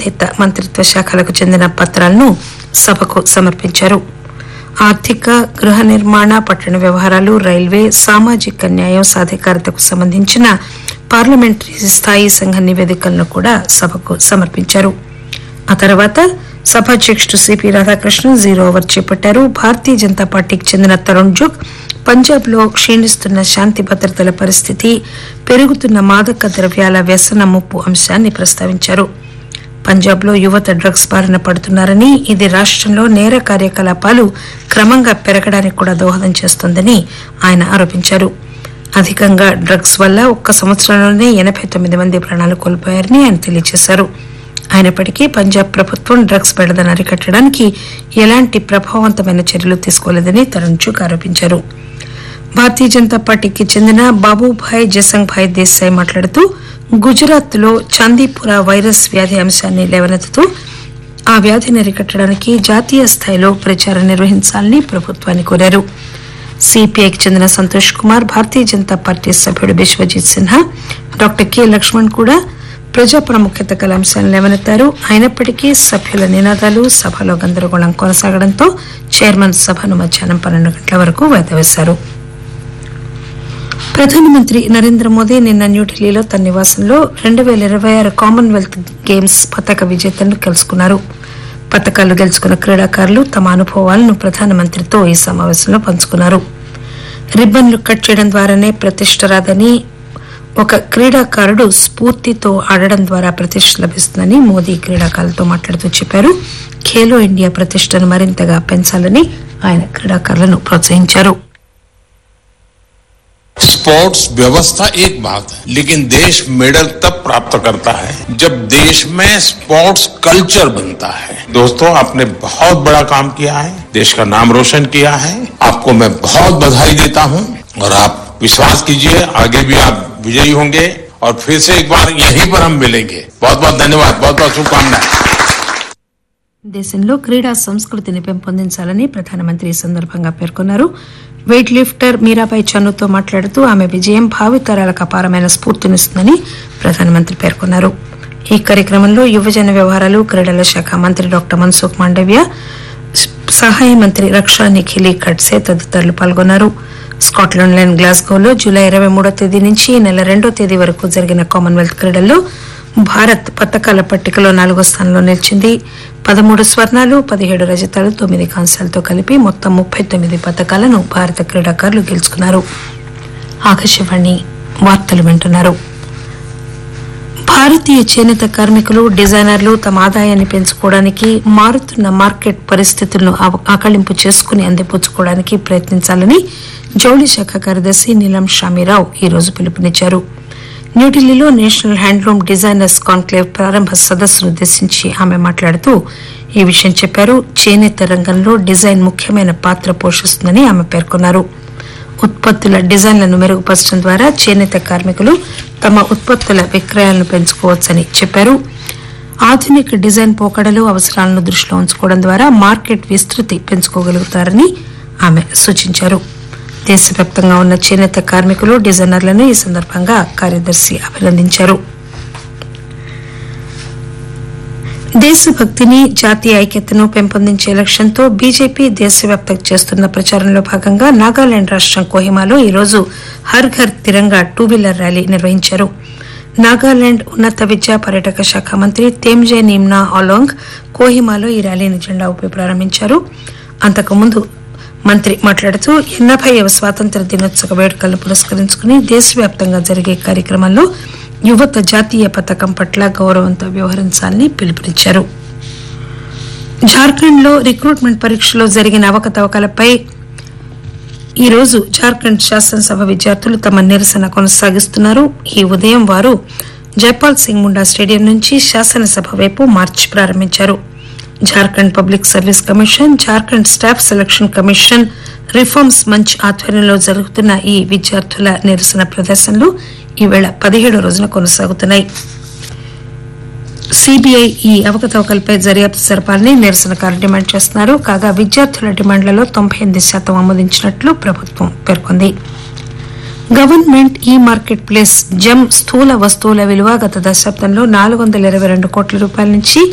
సంబంధిత మంత్రిత్వ శాఖలకు చెందిన పత్రాలను సభకు సమర్పించారు ఆర్థిక గృహ నిర్మాణ పట్టణ వ్యవహారాలు రైల్వే సామాజిక న్యాయం సాధికారతకు సంబంధించిన పార్లమెంటరీ స్థాయి సంఘ నివేదికలను కూడా సభకు సమర్పించారు ఆ తర్వాత సభాధ్యక్షుడు సిపి రాధాకృష్ణన్ జీరో ఓవర్ చేపట్టారు భారతీయ జనతా పార్టీకి చెందిన తరుణ్ జుగ్ పంజాబ్ లో క్షీణిస్తున్న శాంతి భద్రతల పరిస్థితి పెరుగుతున్న మాదక ద్రవ్యాల వ్యసన ముప్పు అంశాన్ని ప్రస్తావించారు పంజాబ్ లో యువత డ్రగ్స్ బారిన పడుతున్నారని ఇది రాష్టంలో నేర కార్యకలాపాలు క్రమంగా పెరగడానికి కూడా దోహదం చేస్తోందని ఆయన ఆరోపించారు అధికంగా డ్రగ్స్ వల్ల ఒక్క సంవత్సరంలోనే ఎనభై తొమ్మిది మంది ప్రాణాలు కోల్పోయారని ఆయన తెలియజేశారు అయినప్పటికీ పంజాబ్ ప్రభుత్వం డ్రగ్స్ బెడదను అరికట్టడానికి ఎలాంటి ప్రభావవంతమైన చర్యలు తీసుకోలేదని తరుణ్ చుక్ ఆరోపించారు భారతీయ జనతా పార్టీకి చెందిన బాబుభాయ్ జసంగ్ భాయ్ దేశాయ్ మాట్లాడుతూ గుజరాత్ లో చందీపుర వైరస్ వ్యాధి అంశాన్ని లేవనెత్తుతూ ఆ వ్యాధిని అరికట్టడానికి జాతీయ స్థాయిలో ప్రచారం నిర్వహించాలని ప్రభుత్వాన్ని కోరారు సిపిఐకి చెందిన సంతోష్ కుమార్ భారతీయ జనతా పార్టీ సభ్యుడు బిశ్వజిత్ సిన్హా డాక్టర్ కె లక్ష్మణ్ కూడా ప్రజా ప్రాముఖ్యత గల అంశాలను లేవనెత్తారు అయినప్పటికీ సభ్యుల నినాదాలు సభలో గందరగోళం కొనసాగడంతో చైర్మన్ సభను మధ్యాహ్నం పన్నెండు గంటల వరకు వాయిదా వేశారు ప్రధానమంత్రి నరేంద్ర మోదీ నిన్న న్యూఢిల్లీలో తన నివాసంలో రెండు వేల ఇరవై ఆరు కామన్వెల్త్ గేమ్స్ పతక విజేతలను కలుసుకున్నారు పతకాలు గెలుచుకున్న క్రీడాకారులు తమ అనుభవాలను ప్రధానమంత్రితో ఈ సమావేశంలో పంచుకున్నారు రిబ్బన్లు కట్ చేయడం ద్వారానే ప్రతిష్ట రాదని ఒక క్రీడాకారుడు స్ఫూర్తితో ఆడడం ద్వారా ప్రతిష్ట లభిస్తుందని మోదీ క్రీడాకారులతో మాట్లాడుతూ చెప్పారు ఖేలో ఇండియా ప్రతిష్టను మరింతగా పెంచాలని ఆయన క్రీడాకారులను ప్రోత్సహించారు स्पोर्ट्स व्यवस्था एक बात है लेकिन देश मेडल तब प्राप्त करता है जब देश में स्पोर्ट्स कल्चर बनता है दोस्तों आपने बहुत बड़ा काम किया है देश का नाम रोशन किया है आपको मैं बहुत बधाई देता हूं और आप विश्वास कीजिए आगे भी आप विजयी होंगे और फिर से एक बार यहीं पर हम मिलेंगे बहुत बहुत धन्यवाद बहुत बहुत शुभकामनाएं దేశంలో క్రీడా సంస్కృతిని పెంపొందించాలని ప్రధానమంత్రి ఈ సందర్భంగా పేర్కొన్నారు వెయిట్ లిఫ్టర్ మీరాబాయి చన్నుతో మాట్లాడుతూ ఆమె విజయం భావితరాలకు అపారమైన స్ఫూర్తినిస్తుందని ప్రధానమంత్రి పేర్కొన్నారు ఈ కార్యక్రమంలో యువజన వ్యవహారాలు క్రీడల శాఖ మంత్రి డాక్టర్ మన్సుఖ్ మాండవ్య సహాయ మంత్రి రక్షా నిఖిలి ఖడ్సే తదితరులు పాల్గొన్నారు స్కాట్లాండ్లోని గ్లాస్గోలో జూలై ఇరవై మూడో తేదీ నుంచి ఈ నెల రెండో తేదీ వరకు జరిగిన కామన్వెల్త్ క్రీడల్లో భారత్ పతకాల పట్టికలో నాలుగో స్థానంలో నిలిచింది పదమూడు స్వర్ణాలు పదిహేడు రజతాలు తొమ్మిది కాంస్యాలతో కలిపి మొత్తం ముప్పై తొమ్మిది పతకాలను భారత క్రీడాకారులు గెలుచుకున్నారు ఆకాశవాణి వార్తలు వింటున్నారు భారతీయ చేనేత కార్మికులు డిజైనర్లు తమ ఆదాయాన్ని పెంచుకోవడానికి మారుతున్న మార్కెట్ పరిస్థితులను ఆవ- ఆకళింపు చేసుకుని అందిపుచ్చుకోవడానికి ప్రయత్నించాలని జౌళి శాఖ కార్యదర్శి నీలం షామీరావు ఈ రోజు పిలుపునిచ్చారు న్యూఢిల్లీలో నేషనల్ హ్యాండ్లూమ్ డిజైనర్స్ కాన్క్లేవ్ ప్రారంభ సదస్సును ఉద్దేశించి ఆమె మాట్లాడుతూ ఈ విషయం చెప్పారు చేనేత రంగంలో డిజైన్ ముఖ్యమైన పాత్ర పోషిస్తుందని ఆమె పేర్కొన్నారు ఉత్పత్తుల డిజైన్లను మెరుగుపరచడం ద్వారా చేనేత కార్మికులు తమ ఉత్పత్తుల విక్రయాలను పెంచుకోవచ్చని చెప్పారు ఆధునిక డిజైన్ పోకడలు అవసరాలను దృష్టిలో ఉంచుకోవడం ద్వారా మార్కెట్ విస్తృతి పెంచుకోగలుగుతారని ఆమె సూచించారు దేశవ్యాప్తంగా ఉన్న చేనేత కార్మికులు డిజైనర్లను ఈ సందర్భంగా కార్యదర్శి అభినందించారు దేశభక్తిని జాతీయ ఐక్యతను పెంపొందించే లక్ష్యంతో బీజేపీ దేశవ్యాప్తంగా చేస్తున్న ప్రచారంలో భాగంగా నాగాలాండ్ రాష్ట్రం కోహిమాలో ఈరోజు Har Ghar Tiranga two wheeler rally నిర్వహించారు నాగాలాండ్ ఉన్నత విద్యా పర్యాటక శాఖ మంత్రి తేమ్జే నిమ్నా ఆలోంగ్ కోహిమాలో ఈ ర్యాలీని జెండా ఊపి ప్రారంభించారు అంతకుముందు మంత్రి మాట్లాడుతూ ఎనభైవ స్వాతంత్ర దినోత్సవ వేడుకలను పురస్కరించుకుని దేశవ్యాప్తంగా జరిగే కార్యక్రమంలో యువత జాతీయ పథకం పట్ల గౌరవంతో వ్యవహరించాలని పిలుపునిచ్చారు జార్ఖండ్ లో రిక్రూట్మెంట్ పరీక్షలో జరిగిన అవకతవకలపై ఈ రోజు జార్ఖండ్ శాసనసభ విద్యార్థులు తమ నిరసన కొనసాగిస్తున్నారు ఈ ఉదయం వారు జైపాల్ సింగ్ ముండా స్టేడియం నుంచి శాసనసభ వైపు మార్చ్ ప్రారంభించారు Jharkhand public service commission Jharkhand staff selection commission reforms Manch ఆధ్వర్యంలో జరుగుతున్న ఈ విద్యార్థుల నిరసన ప్రదర్శనలు ఈవేళ పదిహేడో రోజున కొనసాగుతున్నాయి సిబిఐ ఈ అవకతవకలపై దర్యాప్తు జరపాలని నిరసనకారులు డిమాండ్ చేస్తున్నారు కాగా విద్యార్థుల డిమాండ్లలో తొంభై ఎనిమిది శాతం ఆమోదించినట్లు ప్రభుత్వం పేర్కొంది గవర్నమెంట్ ఈ మార్కెట్ ప్లేస్ జమ్ స్థూల వస్తువుల విలువ గత దశాబ్దంలో నాలుగు వందల ఇరవై రెండు కోట్ల రూపాయల నుంచి